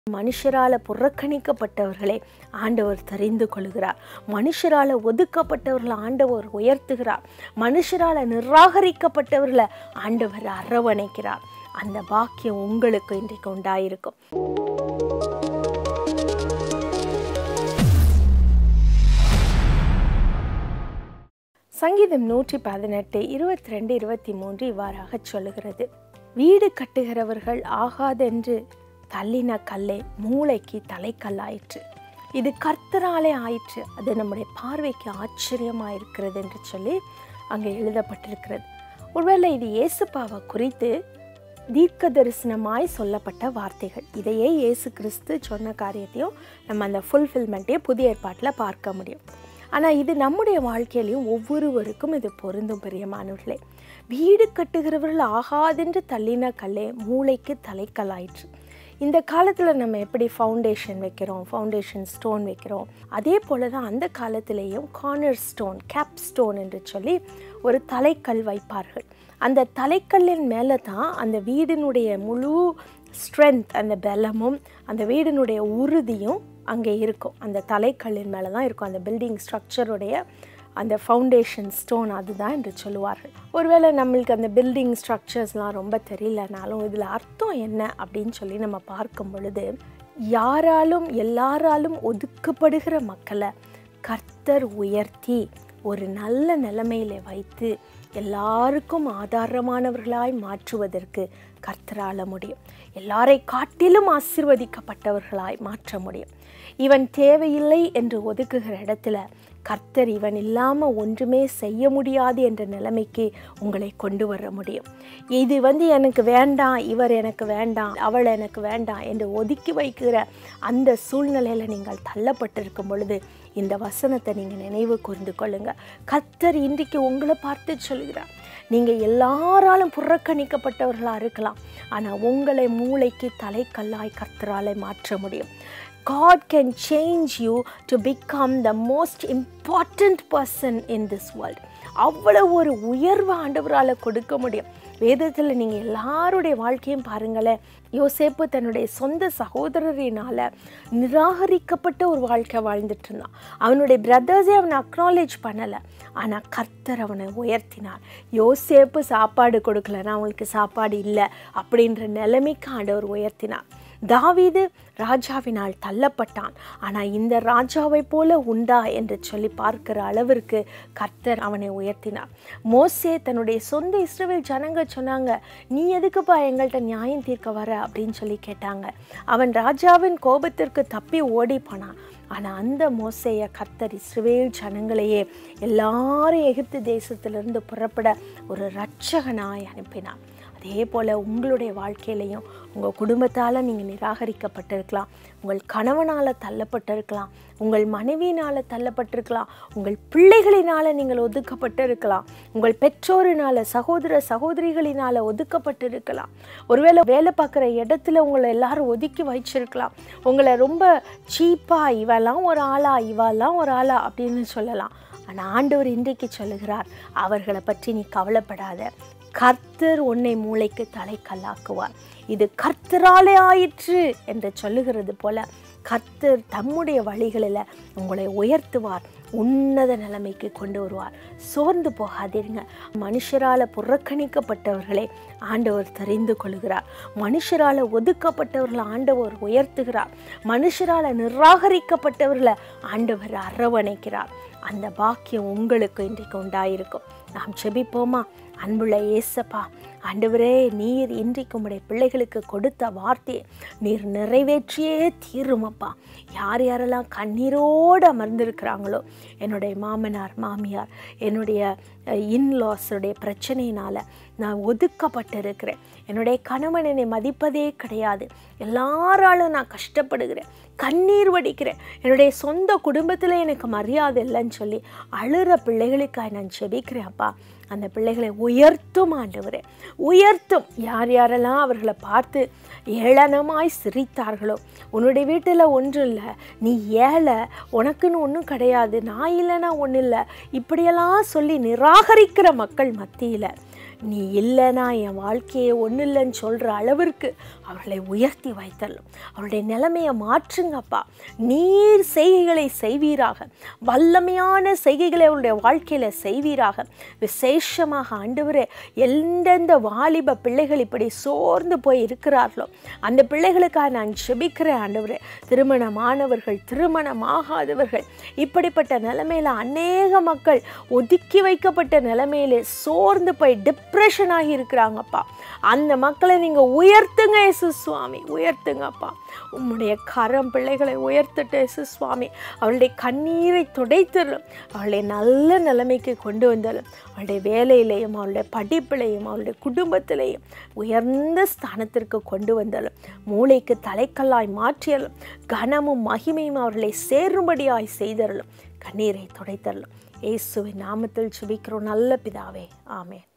மனுஷரால புறக்கணிக்கப்பட்டவர்களை ஆண்டவர் தெரிந்து கொள்கிறார் மனுஷரால ஒதுக்கப்பட்டவர்களை ஆண்டவர் உயர்த்துகிறார் மனுஷரால நிராகரிக்கப்பட்டவர்களை ஆண்டவர் அரவணைக்கிறார் அந்த பாக்கியம் உங்களுக்கு இன்றைக்கு உண்டாயிருக்கும் சங்கீதம் நூற்றி பதினெட்டு இருபத்தி ரெண்டு இருபத்தி மூன்று இவ்வாறாக சொல்லுகிறது வீடு கட்டுகிறவர்கள் ஆகாதென்று தள்ளின கல்லே மூளைக்கு தலைக்கல்லாயிற்று இது கர்த்தராலே ஆயிற்று அது நம்முடைய பார்வைக்கு ஆச்சரியமாக இருக்கிறது என்று சொல்லி அங்கே எழுதப்பட்டிருக்கிறது ஒருவேளை இது இயேசுப்பாவை குறித்து தீர்க்க தரிசனமாய் சொல்லப்பட்ட வார்த்தைகள் இதையே இயேசு கிறிஸ்து சொன்ன காரியத்தையும் நம்ம அந்த ஃபுல்ஃபில்மெண்ட்டையும் புதிய ஏற்பாட்டில் பார்க்க முடியும் ஆனால் இது நம்முடைய வாழ்க்கையிலையும் ஒவ்வொருவருக்கும் இது பொருந்தும் பிரியமானவர்களே வீடு கட்டுகிறவர்கள் ஆகாதென்று தள்ளின கல்லே மூளைக்கு தலைக்கல்லாயிற்று இந்த காலத்தில் நம்ம எப்படி ஃபவுண்டேஷன் வைக்கிறோம் ஃபவுண்டேஷன் ஸ்டோன் வைக்கிறோம் அதே போல தான் அந்த காலத்திலேயும் கார்னர் ஸ்டோன் கேப் ஸ்டோன் என்று சொல்லி ஒரு தலைக்கல் வைப்பார்கள் அந்த தலைக்கல்லின் மேலே தான் அந்த வீடினுடைய முழு ஸ்ட்ரென்த் அந்த பலமும் அந்த வீடினுடைய உறுதியும் அங்கே இருக்கும் அந்த தலைக்கல்லின் மேலே தான் இருக்கும் அந்த பில்டிங் ஸ்ட்ரக்சருடைய அந்த ஃபவுண்டேஷன் ஸ்டோன் அதுதான் என்று சொல்லுவார்கள் ஒருவேளை நம்மளுக்கு அந்த பில்டிங் ஸ்ட்ரக்சர்ஸ்லாம் ரொம்ப தெரியலனாலும் இதில் அர்த்தம் என்ன அப்படின்னு சொல்லி நம்ம பார்க்கும் பொழுது யாராலும் எல்லாராலும் ஒதுக்கப்படுகிற மக்களை கர்த்தர் உயர்த்தி ஒரு நல்ல நிலைமையில வைத்து எல்லாருக்கும் ஆதாரமானவர்களாய் மாற்றுவதற்கு கர்த்தரால முடியும் எல்லாரை காட்டிலும் ஆசிர்வதிக்கப்பட்டவர்களாய் மாற்ற முடியும் இவன் தேவையில்லை என்று ஒதுக்குகிற இடத்துல கர்த்தர் இவன் இல்லாமல் ஒன்றுமே செய்ய முடியாது என்ற நிலைமைக்கு உங்களை கொண்டு வர முடியும் இது வந்து எனக்கு வேண்டாம் இவர் எனக்கு வேண்டாம் அவள் எனக்கு வேண்டாம் என்று ஒதுக்கி வைக்கிற அந்த சூழ்நிலையில் நீங்கள் தள்ளப்பட்டிருக்கும் பொழுது இந்த வசனத்தை நீங்கள் நினைவு கூர்ந்து கொள்ளுங்க கர்த்தர் இன்றைக்கு உங்களை பார்த்து சொல்கிறார் நீங்கள் எல்லாராலும் புறக்கணிக்கப்பட்டவர்களாக இருக்கலாம் ஆனால் உங்களை மூளைக்கு தலைக்கல்லாய் கர்த்தராலை மாற்ற முடியும் God can change you to become the most important person in this world. அவ்வளோ ஒரு உயர்வு ஆண்டவரால் கொடுக்க முடியும் வேதத்தில் நீங்கள் எல்லாருடைய வாழ்க்கையும் பாருங்களேன் யோசேப்பு தன்னுடைய சொந்த சகோதரரினால் நிராகரிக்கப்பட்ட ஒரு வாழ்க்கை வாழ்ந்துட்டு இருந்தான் அவனுடைய பிரதர்ஸே அவனை அக்னாலேஜ் பண்ணலை ஆனால் கர்த்தர் அவனை உயர்த்தினார் யோசேப்பு சாப்பாடு கொடுக்கலன்னா அவங்களுக்கு சாப்பாடு இல்லை அப்படின்ற நிலைமைக்கு ஆண்டவர் உயர்த்தினார் தாவீது ராஜாவினால் தள்ளப்பட்டான் ஆனால் இந்த ராஜாவை போல உண்டா என்று சொல்லி பார்க்கிற அளவிற்கு கர்த்தர் அவனை உயர்த்தினார் மோசே தன்னுடைய சொந்த இஸ்ரவேல் ஜனங்க சொன்னாங்க நீ எதுக்குப்பா எங்கள்கிட்ட நியாயம் தீர்க்க வர அப்படின்னு சொல்லி கேட்டாங்க அவன் ராஜாவின் கோபத்திற்கு தப்பி ஓடி போனான் ஆனால் அந்த மோசைய கர்த்தர் இஸ்ரவேல் ஜனங்களையே எல்லாரும் எகிப்து தேசத்திலிருந்து புறப்பட ஒரு இரட்சகனாய் அனுப்பினான் அதே போல் உங்களுடைய வாழ்க்கையிலையும் உங்கள் குடும்பத்தால் நீங்கள் நிராகரிக்கப்பட்டிருக்கலாம் உங்கள் கணவனால் தள்ளப்பட்டிருக்கலாம் உங்கள் மனைவியினால் தள்ளப்பட்டிருக்கலாம் உங்கள் பிள்ளைகளினால் நீங்கள் ஒதுக்கப்பட்டிருக்கலாம் உங்கள் பெற்றோரினால் சகோதர சகோதரிகளினால் ஒதுக்கப்பட்டிருக்கலாம் ஒருவேளை வேலை பார்க்குற இடத்துல உங்களை எல்லாரும் ஒதுக்கி வச்சிருக்கலாம் உங்களை ரொம்ப சீப்பாக இவெல்லாம் ஒரு ஆளா இவெல்லாம் ஒரு ஆளா அப்படின்னு சொல்லலாம் ஆனால் ஆண்டவர் இன்றைக்கு சொல்லுகிறார் அவர்களை பற்றி நீ கவலைப்படாத கர்த்தர் உன்னை மூளைக்கு தலை கல்லாக்குவார் இது கர்த்தராலே ஆயிற்று என்று சொல்லுகிறது போல கர்த்தர் தம்முடைய வழிகளில் உங்களை உயர்த்துவார் உன்னத நிலைமைக்கு கொண்டு வருவார் சோர்ந்து போகாதீங்க மனுஷரால் புறக்கணிக்கப்பட்டவர்களை ஆண்டவர் தெரிந்து கொள்கிறார் மனுஷரால் ஒதுக்கப்பட்டவர்களை ஆண்டவர் உயர்த்துகிறார் மனுஷரால் நிராகரிக்கப்பட்டவர்களை ஆண்டவர் அரவணைக்கிறார் அந்த பாக்கியம் உங்களுக்கு இன்றைக்கு உண்டாயிருக்கும் நாம் செபிப்போமா அன்புள்ள ஏசப்பா ஆண்டவரே நீர் இன்றைக்கு உம்முடைய பிள்ளைகளுக்கு கொடுத்த வார்த்தையை நீர் நிறைவேற்றியே தீருமப்பா யார் யாரெல்லாம் கண்ணீரோடு அமர்ந்திருக்கிறாங்களோ என்னுடைய மாமனார் மாமியார் என்னுடைய இன்லாஸுடைய பிரச்சனையினால் நான் ஒதுக்கப்பட்டிருக்கிறேன் என்னுடைய கணவன் என்னை மதிப்பதே கிடையாது எல்லாராலும் நான் கஷ்டப்படுகிறேன் கண்ணீர் வடிக்கிறேன் என்னுடைய சொந்த குடும்பத்தில் எனக்கு மரியாதை இல்லைன்னு சொல்லி அழுகிற பிள்ளைகளுக்காக நான் செபிக்கிறேன் அப்பா அந்த பிள்ளைகளை உயர்த்தும் ஆண்டவரே உயர்த்தும் யார் யாரெல்லாம் அவர்களை பார்த்து ஏளனமாய் சிரித்தார்களோ உன்னுடைய வீட்டில் ஒன்றும் இல்லை நீ ஏழை உனக்குன்னு ஒன்றும் கிடையாது நான் இல்லைன்னா ஒன்றும் இல்லை இப்படியெல்லாம் சொல்லி நிராகரிக்கிற மக்கள் மத்தியில் நீ இல்லைனா என் வாழ்க்கையே ஒன்றும் இல்லைன்னு சொல்கிற அளவிற்கு அவர்களை உயர்த்தி வைத்தரலும் அவருடைய நிலைமையை மாற்றுங்கப்பா நீர் செய்கைகளை செய்வீராக வல்லமையான செய்கைகளை அவருடைய வாழ்க்கையில் செய்வீராக விசேஷமாக ஆண்டவரே எந்தெந்த வாலிப பிள்ளைகள் இப்படி சோர்ந்து போய் இருக்கிறார்களோ அந்த பிள்ளைகளுக்காக நான் செபிக்கிறேன் ஆண்டவரே திருமணமானவர்கள் திருமணமாகாதவர்கள் இப்படிப்பட்ட நிலைமையில் அநேக மக்கள் ஒதுக்கி வைக்கப்பட்ட நிலைமையிலே சோர்ந்து போய் டிப்ரெஷன் ஆகி இருக்கிறாங்கப்பா அந்த மக்களை நீங்கள் உயர்த்துங்க இயேசு சுவாமி உயர்த்துங்கப்பா உம்முடைய கரம் பிள்ளைகளை உயர்த்தட்டு இயேசு சுவாமி அவளுடைய கண்ணீரை துடைத்தரும் அவளை நல்ல நிலைமைக்கு கொண்டு வந்தாலும் அவளுடைய வேலையிலையும் அவளுடைய படிப்பிலையும் அவளுடைய குடும்பத்திலையும் உயர்ந்த ஸ்தானத்திற்கு கொண்டு வந்தாலும் மூளைக்கு தலைக்கல்லாய் மாற்றியலும் கனமும் மகிமையும் அவர்களை சேரும்படியாய் செய்தரலும் கண்ணீரை துடைத்தரலும் இயேசுவின் நாமத்தில் சுபிக்கிறோம் நல்ல பிதாவே ஆமென்